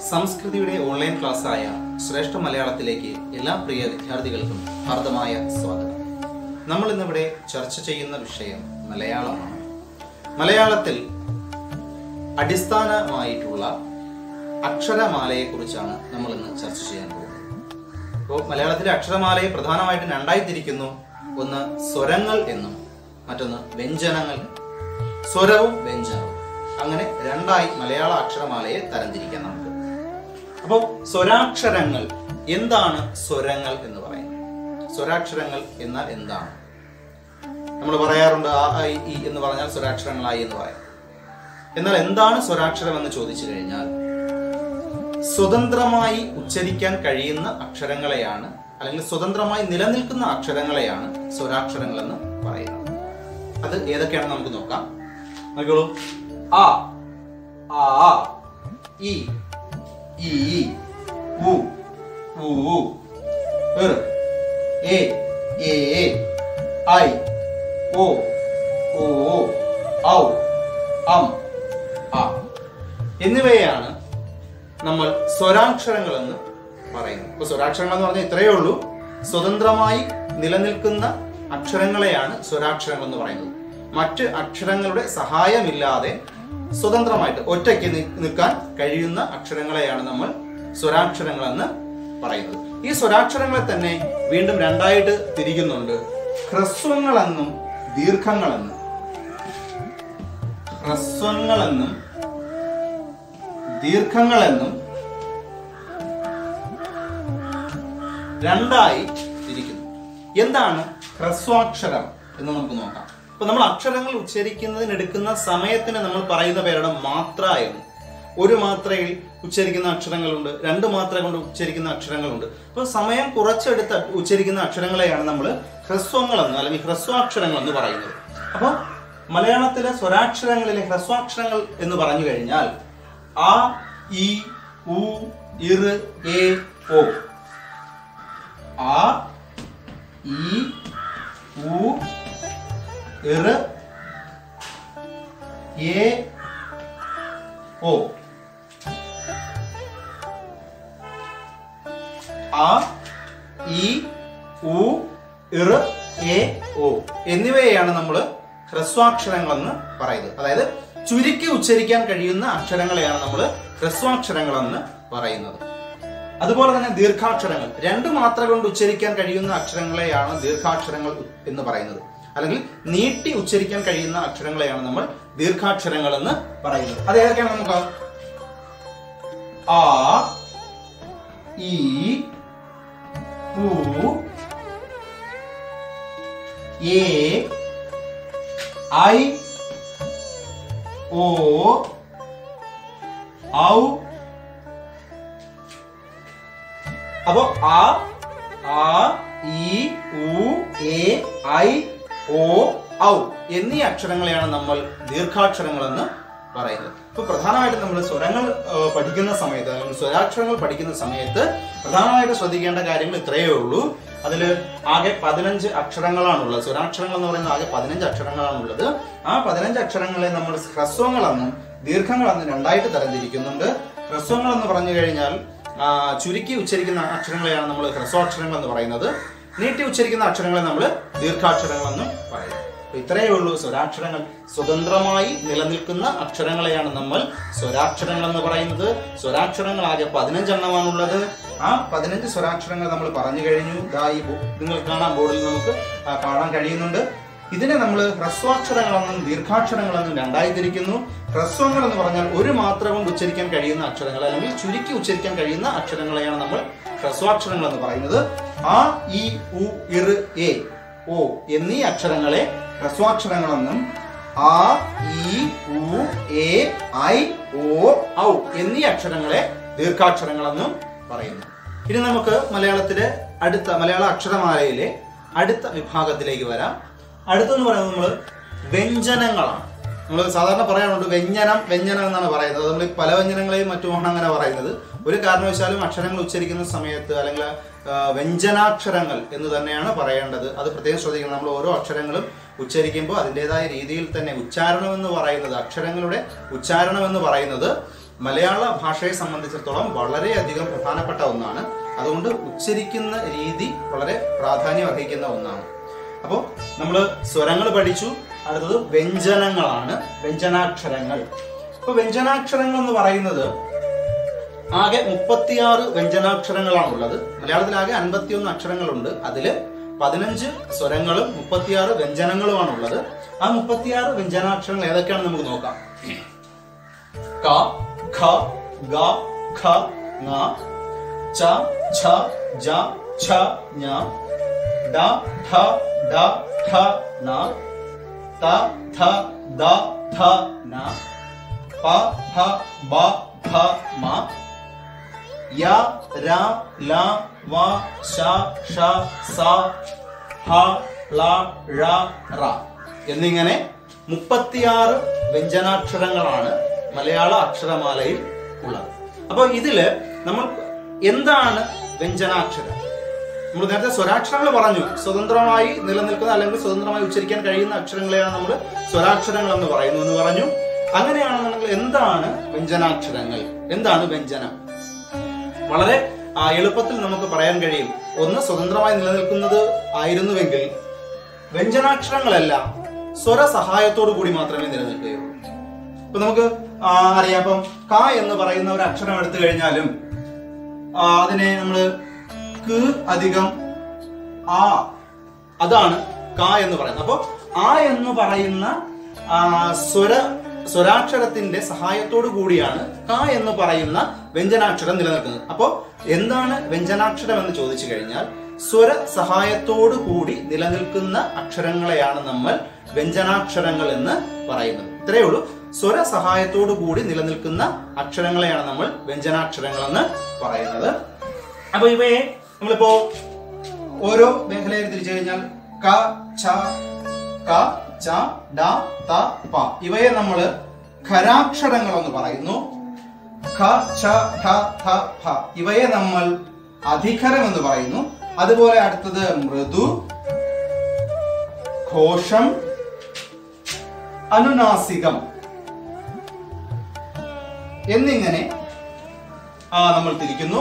സംസ്കൃതിയുടെ ഓൺലൈൻ ക്ലാസ്സായ ശ്രേഷ്ഠ മലയാളത്തിലേക്ക് എല്ലാ പ്രിയ വിദ്യാർത്ഥികൾക്കും ഹാർദമായ സ്വാഗതം നമ്മൾ ഇന്നിവിടെ ചർച്ച ചെയ്യുന്ന വിഷയം മലയാളമാണ് മലയാളത്തിൽ അടിസ്ഥാനമായിട്ടുള്ള അക്ഷരമാലയെ കുറിച്ചാണ് നമ്മൾ ഇന്ന് ചർച്ച ചെയ്യാൻ പോകുന്നത് അപ്പോൾ മലയാളത്തിലെ അക്ഷരമാലയെ പ്രധാനമായിട്ടും രണ്ടായി തിരിക്കുന്നു ഒന്ന് സ്വരങ്ങൾ എന്നും മറ്റൊന്ന് വ്യഞ്ജനങ്ങൾ എന്നും. സ്വരവും വ്യഞ്ജനവും അങ്ങനെ രണ്ടായി മലയാള അക്ഷരമാലയെ തരംതിരിക്കാം നമുക്ക് അപ്പോൾ സ്വരാക്ഷരങ്ങൾ എന്താണ് സ്വരങ്ങൾ എന്ന് പറയുന്നത് സ്വരാക്ഷരങ്ങൾ എന്നാൽ എന്താണ് നമ്മൾ പറയാറുണ്ട് ആ ഐ ഇ എന്ന് പറഞ്ഞാൽ സ്വരാക്ഷരങ്ങളായി എന്ന് പറയാം എന്നാൽ എന്താണ് സ്വരാക്ഷരം എന്ന് ചോദിച്ചു കഴിഞ്ഞാൽ സ്വതന്ത്രമായി ഉച്ചരിക്കാൻ കഴിയുന്ന അക്ഷരങ്ങളെയാണ് അല്ലെങ്കിൽ സ്വതന്ത്രമായി നിലനിൽക്കുന്ന അക്ഷരങ്ങളെയാണ് സ്വരാക്ഷരങ്ങൾ എന്ന് പറയുന്നത് അത് ഏതൊക്കെയാണെന്ന് നമുക്ക് നോക്കാം നോക്കിക്കോളൂ ആ ആ ഇ ഈ ഉ ഊ ഇർ എ എ ഐ ഓ ഓ ഔ അം ആ എന്നിവയാണ് നമ്മൾ സ്വരാക്ഷരങ്ങൾ എന്ന് പറയുന്നത് ഇപ്പൊ സ്വരാക്ഷരങ്ങൾ എന്ന് പറഞ്ഞാൽ ഇത്രയേ ഉള്ളൂ സ്വതന്ത്രമായി നിലനിൽക്കുന്ന അക്ഷരങ്ങളെയാണ് സ്വരാക്ഷരങ്ങൾ എന്ന് പറയുന്നത് മറ്റ് അക്ഷരങ്ങളുടെ സഹായമില്ലാതെ സ്വതന്ത്രമായിട്ട് ഒറ്റയ്ക്ക് നി- നിൽക്കാൻ കഴിയുന്ന അക്ഷരങ്ങളെയാണ് നമ്മൾ സ്വരാക്ഷരങ്ങൾ എന്ന് പറയുന്നത് ഈ സ്വരാക്ഷരങ്ങളെ തന്നെ വീണ്ടും രണ്ടായിട്ട് തിരിക്കുന്നുണ്ട് ഹ്രസ്വങ്ങളെന്നും ദീർഘങ്ങളെന്നും ഹ്രസ്വങ്ങളെന്നും ദീർഘങ്ങളെന്നും രണ്ടായി തിരിക്കുന്നു എന്താണ് ഹ്രസ്വാക്ഷരം എന്ന് നമുക്ക് നോക്കാം ഇപ്പൊ നമ്മൾ അക്ഷരങ്ങൾ ഉച്ചരിക്കുന്നതിന് എടുക്കുന്ന സമയത്തിന് നമ്മൾ പറയുന്ന പേരാണ് മാത്ര എന്ന് ഒരു മാത്രയിൽ ഉച്ചരിക്കുന്ന അക്ഷരങ്ങളുണ്ട് രണ്ട് മാത്ര കൊണ്ട് ഉച്ചരിക്കുന്ന അക്ഷരങ്ങളുണ്ട് അപ്പോൾ സമയം കുറച്ചെടുത്ത് ഉച്ചരിക്കുന്ന അക്ഷരങ്ങളെയാണ് നമ്മൾ ഹ്രസ്വങ്ങളെന്ന് അല്ലെങ്കിൽ ഹ്രസ്വാക്ഷരങ്ങൾ എന്ന് പറയുന്നത് അപ്പോൾ മലയാളത്തിലെ സ്വരാക്ഷരങ്ങളിലെ ഹ്രസ്വാക്ഷരങ്ങൾ എന്ന് പറഞ്ഞു കഴിഞ്ഞാൽ ആ ഇ ഉ ഇർ എ ഓ ആ ഇ ഉ ഇർ എ ഓ ആ ഇ ഉ ഇർ എ ഓ എന്നിവയെയാണ് നമ്മൾ ഹ്രസ്വാക്ഷരങ്ങൾ എന്ന് പറയുന്നത് അതായത് ചുരുക്കി ഉച്ചരിക്കാൻ കഴിയുന്ന അക്ഷരങ്ങളെയാണ് നമ്മൾ ഹ്രസ്വാക്ഷരങ്ങൾ എന്ന് പറയുന്നത് അതുപോലെ തന്നെ ദീർഘാക്ഷരങ്ങൾ രണ്ട് മാത്ര കൊണ്ട് ഉച്ചരിക്കാൻ കഴിയുന്ന അക്ഷരങ്ങളെയാണ് ദീർഘാക്ഷരങ്ങൾ എന്ന് പറയുന്നത് അല്ലെങ്കിൽ നീട്ടി ഉച്ചരിക്കാൻ കഴിയുന്ന അക്ഷരങ്ങളെയാണ് നമ്മൾ ദീർഘാക്ഷരങ്ങൾ എന്ന് പറയുന്നത് അത് ഏതൊക്കെയാണ് നമുക്ക് ആ ഈ ഉ എ ഐ ഓ ഔ അപ്പോ ആ ആ ഇ ഉ എ ഐ ഓ ഔ എന്നീ അക്ഷരങ്ങളെയാണ് നമ്മൾ ദീർഘാക്ഷരങ്ങൾ എന്ന് പറയുന്നത് ഇപ്പൊ പ്രധാനമായിട്ടും നമ്മൾ സ്വരങ്ങൾ ആ, പഠിക്കുന്ന സമയത്ത് അല്ലെങ്കിൽ സ്വരാക്ഷരങ്ങൾ പഠിക്കുന്ന സമയത്ത് പ്രധാനമായിട്ട് ശ്രദ്ധിക്കേണ്ട കാര്യങ്ങൾ ഇത്രയേ ഉള്ളൂ അതിൽ ആകെ പതിനഞ്ച് അക്ഷരങ്ങളാണുള്ളത് സ്വരാക്ഷരങ്ങൾ എന്ന് പറയുന്നത് ആകെ പതിനഞ്ച് അക്ഷരങ്ങളാണുള്ളത് ആ പതിനഞ്ച് അക്ഷരങ്ങളെ നമ്മൾ ഹ്രസ്വങ്ങളെന്നും ദീർഘങ്ങളെന്നും രണ്ടായിട്ട് തരംതിരിക്കുന്നുണ്ട് ഹ്രസ്വങ്ങൾ എന്ന് പറഞ്ഞു കഴിഞ്ഞാൽ ആ, ചുരുക്കി ഉച്ചരിക്കുന്ന അക്ഷരങ്ങളെയാണ് നമ്മൾ ഹ്രസ്വാക്ഷരങ്ങൾ എന്ന് പറയുന്നത് നീട്ടി ഉച്ചരിക്കുന്ന അക്ഷരങ്ങളെ നമ്മൾ ദീർഘാക്ഷരങ്ങൾ എന്നും പറയുന്നത് അപ്പൊ ഇത്രയേ ഉള്ളൂ സ്വരാക്ഷരങ്ങൾ സ്വതന്ത്രമായി നിലനിൽക്കുന്ന അക്ഷരങ്ങളെയാണ് നമ്മൾ സ്വരാക്ഷരങ്ങൾ എന്ന് പറയുന്നത് സ്വരാക്ഷരങ്ങൾ ആകെ പതിനഞ്ചെണ്ണമാണുള്ളത് ആ പതിനഞ്ച് സ്വരാക്ഷരങ്ങൾ നമ്മൾ പറഞ്ഞു കഴിഞ്ഞു ദാ ഈ ബോ- നിങ്ങൾ കാണാൻ ബോർഡിൽ നമുക്ക് ആ, കാണാൻ കഴിയുന്നുണ്ട് ഇതിനെ നമ്മൾ ഹ്രസ്വാക്ഷരങ്ങളെന്നും ദീർഘാക്ഷരങ്ങളെന്നും രണ്ടായി തിരിക്കുന്നു ഹ്രസ്വങ്ങൾ എന്ന് പറഞ്ഞാൽ ഒരു മാത്ര കൊണ്ട് ഉച്ചരിക്കാൻ കഴിയുന്ന അക്ഷരങ്ങൾ അല്ലെങ്കിൽ ചുരുക്കി ഉച്ചരിക്കാൻ കഴിയുന്ന അക്ഷരങ്ങളെയാണ് നമ്മൾ ഹ്രസ്വാക്ഷരങ്ങൾ എന്ന് പറയുന്നത് ആ ഇ ഉ ഇർ എ ഓ എന്നീ അക്ഷരങ്ങളെ ഹ്രസ്വാക്ഷരങ്ങളെന്നും ആ ഇ ഉ എ ഐ ഓ ഔ എന്നീ അക്ഷരങ്ങളെ ദീർഘാക്ഷരങ്ങളെന്നും പറയുന്നു ഇനി നമുക്ക് മലയാളത്തിലെ അടുത്ത മലയാള അക്ഷരമാലയിലെ അടുത്ത വിഭാഗത്തിലേക്ക് വരാം അടുത്തെന്ന് പറയുന്നത് നമ്മൾ വ്യഞ്ജനങ്ങളാണ് നമ്മൾ സാധാരണ പറയാറുണ്ട് വ്യഞ്ജനം വ്യഞ്ജനം എന്നാണ് പറയുന്നത് നമ്മൾ ഈ പല വ്യഞ്ജനങ്ങളെയും മറ്റുമാണ് അങ്ങനെ പറയുന്നത് ഒരു കാരണവശാലും അക്ഷരങ്ങൾ ഉച്ചരിക്കുന്ന സമയത്ത് അല്ലെങ്കിൽ ആ, വ്യഞ്ജനാക്ഷരങ്ങൾ എന്ന് തന്നെയാണ് പറയേണ്ടത് അത് പ്രത്യേകം ശ്രദ്ധിക്കണം നമ്മൾ ഓരോ അക്ഷരങ്ങളും ഉച്ചരിക്കുമ്പോൾ അതിൻ്റെതായ രീതിയിൽ തന്നെ ഉച്ചാരണം എന്ന് പറയുന്നത് അക്ഷരങ്ങളുടെ ഉച്ചാരണം എന്ന് പറയുന്നത് മലയാള ഭാഷയെ സംബന്ധിച്ചിടത്തോളം വളരെയധികം പ്രധാനപ്പെട്ട ഒന്നാണ് അതുകൊണ്ട് ഉച്ചരിക്കുന്ന രീതി വളരെ പ്രാധാന്യം അർഹിക്കുന്ന ഒന്നാണ് അപ്പോൾ നമ്മൾ സ്വരങ്ങൾ പഠിച്ചു അടുത്തത് വ്യഞ്ജനങ്ങളാണ് വ്യഞ്ജനാക്ഷരങ്ങൾ ഇപ്പൊ വ്യഞ്ജനാക്ഷരങ്ങൾ എന്ന് പറയുന്നത് ആകെ മുപ്പത്തിയാറ് വ്യഞ്ജനാക്ഷരങ്ങളാണ് ഉള്ളത് മലയാളത്തിൽ ആകെ അൻപത്തിയൊന്ന് അക്ഷരങ്ങളുണ്ട് അതില് പതിനഞ്ച് സ്വരങ്ങളും മുപ്പത്തിയാറ് വ്യഞ്ജനങ്ങളുമാണ് ഉള്ളത് ആ മുപ്പത്തിയാറ് വ്യഞ്ജനാക്ഷരങ്ങൾ ഏതൊക്കെയാണെന്ന് നമുക്ക് നോക്കാം ക ഖ ഗ ഖ ങ ച ഛ ജ ഛ ഞ ഡ ഠ ഡ ഠ ന ത ഥ ദ ഥ ന പ ഫ ബ ഭ മ യ ര ല വ ശ ഷ സ ഹ ള ഴ റ എന്നിങ്ങനെ മുപ്പത്തിയാറ് വ്യഞ്ജനാക്ഷരങ്ങളാണ് മലയാള അക്ഷരമാലയിൽ ഉള്ളത് അപ്പോൾ ഇതില് നമ്മൾ എന്താണ് വ്യഞ്ജനാക്ഷരം നമ്മൾ നേരത്തെ സ്വരാക്ഷരങ്ങൾ പറഞ്ഞു സ്വതന്ത്രമായി നിലനിൽക്കുന്ന അല്ലെങ്കിൽ സ്വതന്ത്രമായി ഉച്ചരിക്കാൻ കഴിയുന്ന അക്ഷരങ്ങളെയാണ് നമ്മൾ സ്വരാക്ഷരങ്ങൾ എന്ന് പറയുന്നു എന്ന് പറഞ്ഞു അങ്ങനെയാണെന്നുണ്ടെങ്കിൽ എന്താണ് വ്യഞ്ജനാക്ഷരങ്ങൾ എന്താണ് വ്യഞ്ജനം വളരെ ആ, എളുപ്പത്തിൽ നമുക്ക് പറയാൻ കഴിയും ഒന്ന് സ്വതന്ത്രമായി നിലനിൽക്കുന്നത് ആയിരുന്നുവെങ്കിൽ വ്യഞ്ജനാക്ഷരങ്ങളെല്ലാം സ്വര സഹായത്തോടു കൂടി മാത്രമേ നിലനിൽക്കുകയുള്ളൂ ഇപ്പൊ നമുക്ക് ആ, അറിയാം ഇപ്പം ക എന്ന് പറയുന്ന ഒരു അക്ഷരം എടുത്തു കഴിഞ്ഞാലും ആ, അതിനെ നമ്മള് ക് അധികം ആ അതാണ് ക എന്ന് പറയുന്നത് അപ്പൊ ആ എന്ന് പറയുന്ന ആ, സ്വര സ്വരാക്ഷരത്തിന്റെ സഹായത്തോടു കൂടിയാണ് ക എന്ന് പറയുന്ന വ്യഞ്ജനാക്ഷരം നിലനിൽക്കുന്നത് അപ്പോ എന്താണ് വ്യഞ്ജനാക്ഷരം എന്ന് ചോദിച്ചു കഴിഞ്ഞാൽ സ്വര സഹായത്തോടു കൂടി നിലനിൽക്കുന്ന അക്ഷരങ്ങളെയാണ് നമ്മൾ വ്യഞ്ജനാക്ഷരങ്ങൾ എന്ന് പറയുന്നത് ഇത്രയേ ഉള്ളൂ സ്വര സഹായത്തോടു കൂടി നിലനിൽക്കുന്ന അക്ഷരങ്ങളെയാണ് നമ്മൾ വ്യഞ്ജനാക്ഷരങ്ങൾ എന്ന് പറയുന്നത് അപ്പൊ ഇവയെ നമ്മളിപ്പോ ഓരോ മേഖലയിൽ തിരിച്ചു കഴിഞ്ഞാൽ ക ച ക ച ഡ ത പ ഇവയെ നമ്മൾ ഖരാക്ഷരങ്ങൾ എന്ന് പറയുന്നു ഖ ച ഠ ഥ ഫ ഇവയെ നമ്മൾ അധികരം എന്ന് പറയുന്നു അതുപോലെ അടുത്തത് മൃദു ഘോഷം അനുനാസികം എന്നിങ്ങനെ ആ നമ്മൾ തിരിക്കുന്നു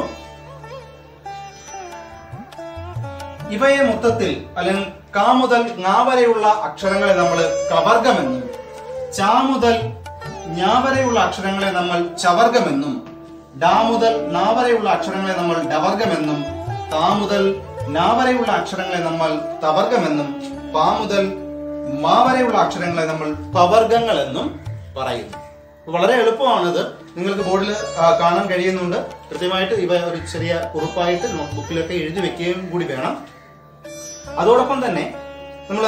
ഇവയെ മൊത്തത്തിൽ അല്ലെങ്കിൽ ക മുതൽ ങ വരെയുള്ള അക്ഷരങ്ങളെ നമ്മൾ കവർഗമെന്നും ച മുതൽ ഞാ വരെയുള്ള അക്ഷരങ്ങളെ നമ്മൾ ചവർഗമെന്നും ഡ മുതൽ ന വരെയുള്ള അക്ഷരങ്ങളെ നമ്മൾ ഡവർഗമെന്നും താ മുതൽ ന വരെയുള്ള അക്ഷരങ്ങളെ നമ്മൾ തവർഗമെന്നും പാ മുതൽ മാ വരെയുള്ള അക്ഷരങ്ങളെ നമ്മൾ പവർഗങ്ങൾ എന്നും പറയുന്നു വളരെ എളുപ്പമാണിത് നിങ്ങൾക്ക് ബോർഡിൽ കാണാൻ കഴിയുന്നുണ്ട് കൃത്യമായിട്ട് ഇവ ഒരു ചെറിയ കുറിപ്പായിട്ട് നോട്ട്ബുക്കിലൊക്കെ എഴുതി വെക്കുകയും കൂടി വേണം അതോടൊപ്പം തന്നെ നമ്മൾ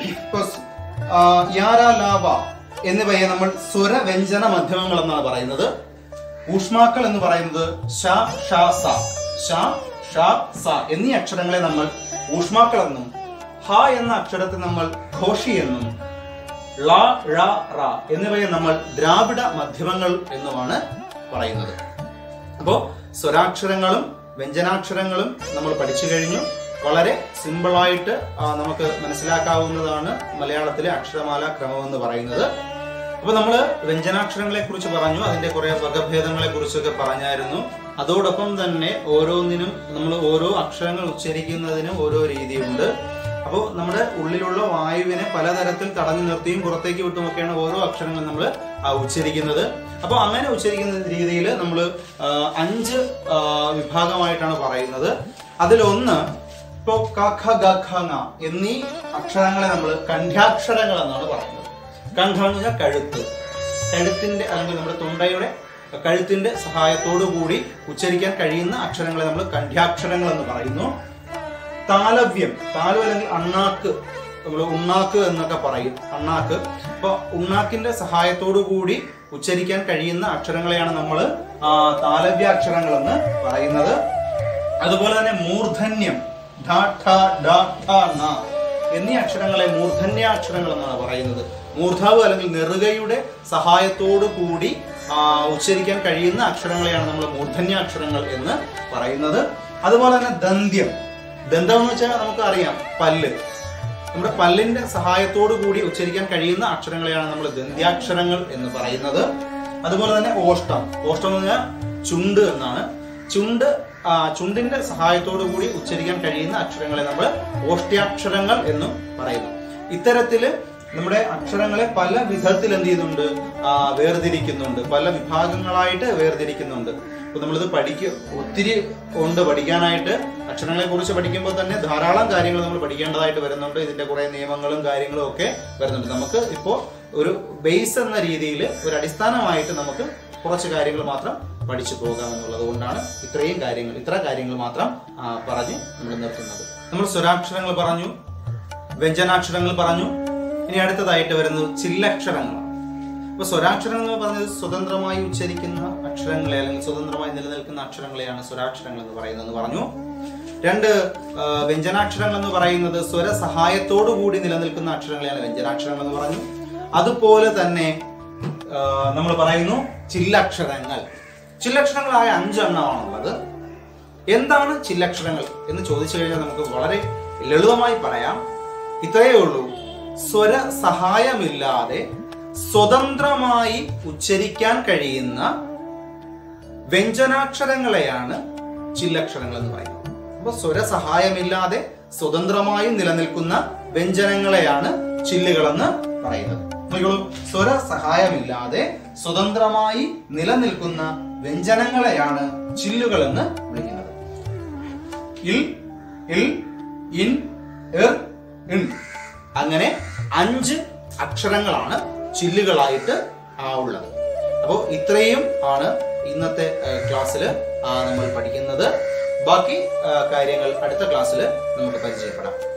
യാര ലാവ എന്നിവയെ നമ്മൾ സ്വരവ്യഞ്ജന മധ്യമങ്ങൾ എന്നാണ് പറയുന്നത് ഊഷ്മാക്കൾ എന്ന് പറയുന്നത് ഷ ഷ സ ഷ ഷ സ എന്നീ അക്ഷരങ്ങളെ നമ്മൾ ഊഷ്മാക്കൾ എന്നും ഹ എന്ന അക്ഷരത്തെ നമ്മൾ ഘോഷി എന്നും ള ഴ റ എന്നിവയെ നമ്മൾ ദ്രാവിഡ മധ്യമങ്ങൾ എന്നുമാണ് പറയുന്നത് അപ്പോ സ്വരാക്ഷരങ്ങളും വ്യഞ്ജനാക്ഷരങ്ങളും നമ്മൾ പഠിച്ചു കഴിഞ്ഞു വളരെ സിമ്പിളായിട്ട് ആ, നമുക്ക് മനസ്സിലാക്കാവുന്നതാണ് മലയാളത്തിലെ അക്ഷരമാല ക്രമം എന്ന് പറയുന്നത് അപ്പൊ നമ്മൾ വ്യഞ്ജനാക്ഷരങ്ങളെ കുറിച്ച് പറഞ്ഞു അതിന്റെ കുറെ വകഭേദങ്ങളെ കുറിച്ചൊക്കെ പറഞ്ഞായിരുന്നു അതോടൊപ്പം തന്നെ ഓരോന്നിനും നമ്മൾ ഓരോ അക്ഷരങ്ങൾ ഉച്ചരിക്കുന്നതിനും ഓരോ രീതിയുണ്ട് അപ്പോൾ നമ്മുടെ ഉള്ളിലുള്ള വായുവിനെ പലതരത്തിൽ തടഞ്ഞു നിർത്തിയും പുറത്തേക്ക് വിട്ടുമൊക്കെയാണ് ഓരോ അക്ഷരങ്ങൾ നമ്മൾ ഉച്ചരിക്കുന്നത് അപ്പോൾ അങ്ങനെ ഉച്ചരിക്കുന്ന രീതിയിൽ നമ്മൾ അഞ്ച് ആ, വിഭാഗമായിട്ടാണ് പറയുന്നത് അതിലൊന്ന് ഇപ്പോ ക ഖ ഗ ഖ ങ എന്നീ അക്ഷരങ്ങളെ നമ്മൾ കണ്ഠ്യാക്ഷരങ്ങൾ എന്നാണ് പറയുന്നത് കണ്ഠം എന്ന് പറഞ്ഞാൽ കഴുത്ത് കഴുത്തിന്റെ അല്ലെങ്കിൽ നമ്മുടെ തൊണ്ടയുടെ കഴുത്തിന്റെ സഹായത്തോടു കൂടി ഉച്ചരിക്കാൻ കഴിയുന്ന അക്ഷരങ്ങളെ നമ്മൾ കണ്ഠ്യാക്ഷരങ്ങൾ എന്ന് പറയുന്നു താലവ്യം താലം അല്ലെങ്കിൽ അണ്ണാക്ക് നമ്മൾ ഉണ്ണാക്ക് എന്നൊക്കെ പറയും അണ്ണാക്ക് അപ്പൊ ഉണ്ണാക്കിന്റെ സഹായത്തോടു കൂടി ഉച്ചരിക്കാൻ കഴിയുന്ന അക്ഷരങ്ങളെയാണ് നമ്മൾ താലവ്യ അക്ഷരങ്ങൾ എന്ന് പറയുന്നത് അതുപോലെ തന്നെ മൂർധന്യം ധ, ഠ, ഡ, ഠ, ന എന്നീ അക്ഷരങ്ങളെ മൂർധന്യാക്ഷരങ്ങൾ എന്നാണ് പറയുന്നത് മൂർധാവ് അല്ലെങ്കിൽ നെറുകയുടെ സഹായത്തോടു കൂടി ആ, ഉച്ചരിക്കാൻ കഴിയുന്ന അക്ഷരങ്ങളെയാണ് നമ്മൾ മൂർധന്യാക്ഷരങ്ങൾ എന്ന് പറയുന്നത് അതുപോലെ തന്നെ ദന്ത്യം ദന്തം എന്ന് വെച്ചാൽ നമുക്ക് അറിയാം പല്ല് നമ്മുടെ പല്ലിന്റെ സഹായത്തോടു കൂടി ഉച്ചരിക്കാൻ കഴിയുന്ന അക്ഷരങ്ങളെയാണ് നമ്മൾ ദന്ത്യാക്ഷരങ്ങൾ എന്ന് പറയുന്നത് അതുപോലെ തന്നെ ഓഷ്ടം ഓഷ്ടം എന്ന് പറഞ്ഞാൽ ചുണ്ട് എന്നാണ് ചുണ്ട് ആ, ചുണ്ടിന്റെ സഹായത്തോടു കൂടി ഉച്ചരിക്കാൻ കഴിയുന്ന അക്ഷരങ്ങളെ നമ്മൾ ഓഷ്ട്യാക്ഷരങ്ങൾ എന്നും പറയുന്നു ഇത്തരത്തില് നമ്മുടെ അക്ഷരങ്ങളെ പല വിധത്തിൽ എന്ത് ചെയ്യുന്നുണ്ട് ആ, വേർതിരിക്കുന്നുണ്ട് പല വിഭാഗങ്ങളായിട്ട് വേർതിരിക്കുന്നുണ്ട് ഇപ്പൊ നമ്മളിത് പഠിക്കും ഒത്തിരി ഉണ്ട് പഠിക്കാനായിട്ട് അക്ഷരങ്ങളെ കുറിച്ച് പഠിക്കുമ്പോൾ തന്നെ ധാരാളം കാര്യങ്ങൾ നമ്മൾ പഠിക്കേണ്ടതായിട്ട് വരുന്നുണ്ട് ഇതിന്റെ കുറെ നിയമങ്ങളും കാര്യങ്ങളും ഒക്കെ വരുന്നുണ്ട് നമുക്ക് ഇപ്പോൾ ഒരു ബേസ് എന്ന രീതിയിൽ ഒരു അടിസ്ഥാനമായിട്ട് നമുക്ക് കുറച്ച് കാര്യങ്ങൾ മാത്രം പഠിച്ചു പോകാം എന്നുള്ളത് കൊണ്ടാണ് ഇത്രയും കാര്യങ്ങൾ ഇത്ര കാര്യങ്ങൾ മാത്രം ആ, പറഞ്ഞ് നമ്മൾ നിർത്തുന്നത് നമ്മൾ സ്വരാക്ഷരങ്ങൾ പറഞ്ഞു വ്യഞ്ജനാക്ഷരങ്ങൾ പറഞ്ഞു ഇനി അടുത്തതായിട്ട് വരുന്നത് ചില്ലക്ഷരങ്ങളാണ് അപ്പൊ സ്വരാക്ഷരങ്ങൾ എന്ന് പറഞ്ഞത് സ്വതന്ത്രമായി ഉച്ചരിക്കുന്ന അക്ഷരങ്ങളെ അല്ലെങ്കിൽ സ്വതന്ത്രമായി നിലനിൽക്കുന്ന അക്ഷരങ്ങളെയാണ് സ്വരാക്ഷരങ്ങൾ എന്ന് പറയുന്നത് എന്ന് പറഞ്ഞു രണ്ട് ആ, വ്യഞ്ജനാക്ഷരങ്ങൾ എന്ന് പറയുന്നത് സ്വര സഹായത്തോടു കൂടി നിലനിൽക്കുന്ന അക്ഷരങ്ങളെയാണ് വ്യഞ്ജനാക്ഷരങ്ങൾ എന്ന് പറഞ്ഞു അതുപോലെ തന്നെ നമ്മൾ പറയുന്നു ചില്ലക്ഷരങ്ങൾ ചില്ലക്ഷരങ്ങളായ അഞ്ചെണ്ണമാണുള്ളത് എന്താണ് ചില്ലക്ഷരങ്ങൾ എന്ന് ചോദിച്ചു കഴിഞ്ഞാൽ നമുക്ക് വളരെ ലളിതമായി പറയാം ഇത്രയേ ഉള്ളൂ സ്വര സഹായമില്ലാതെ സ്വതന്ത്രമായി ഉച്ചരിക്കാൻ കഴിയുന്ന വ്യഞ്ജനാക്ഷരങ്ങളെയാണ് ചില്ലക്ഷരങ്ങൾ എന്ന് പറയുന്നത് അപ്പൊ സ്വര സഹായമില്ലാതെ സ്വതന്ത്രമായി നിലനിൽക്കുന്ന വ്യഞ്ജനങ്ങളെയാണ് ചില്ലുകളെന്ന് പറയുന്നത് നോക്കിക്കോളൂ സ്വര സഹായമില്ലാതെ സ്വതന്ത്രമായി നിലനിൽക്കുന്ന വ്യഞ്ജനങ്ങളെയാണ് ചില്ലുകൾ എന്ന് വിളിക്കുന്നത് ഇൽ ഇൽ ഇൻ എർ ഇൻ അങ്ങനെ അഞ്ച് അക്ഷരങ്ങളാണ് ചില്ലുകളായിട്ട് ആ ഉള്ളത് അപ്പോൾ ഇത്രയും ആണ് ഇന്നത്തെ ക്ലാസ്സിൽ നമ്മൾ പഠിക്കുന്നത് ബാക്കി ആ, കാര്യങ്ങൾ അടുത്ത ക്ലാസ്സിൽ നമുക്ക് പരിചയപ്പെടാം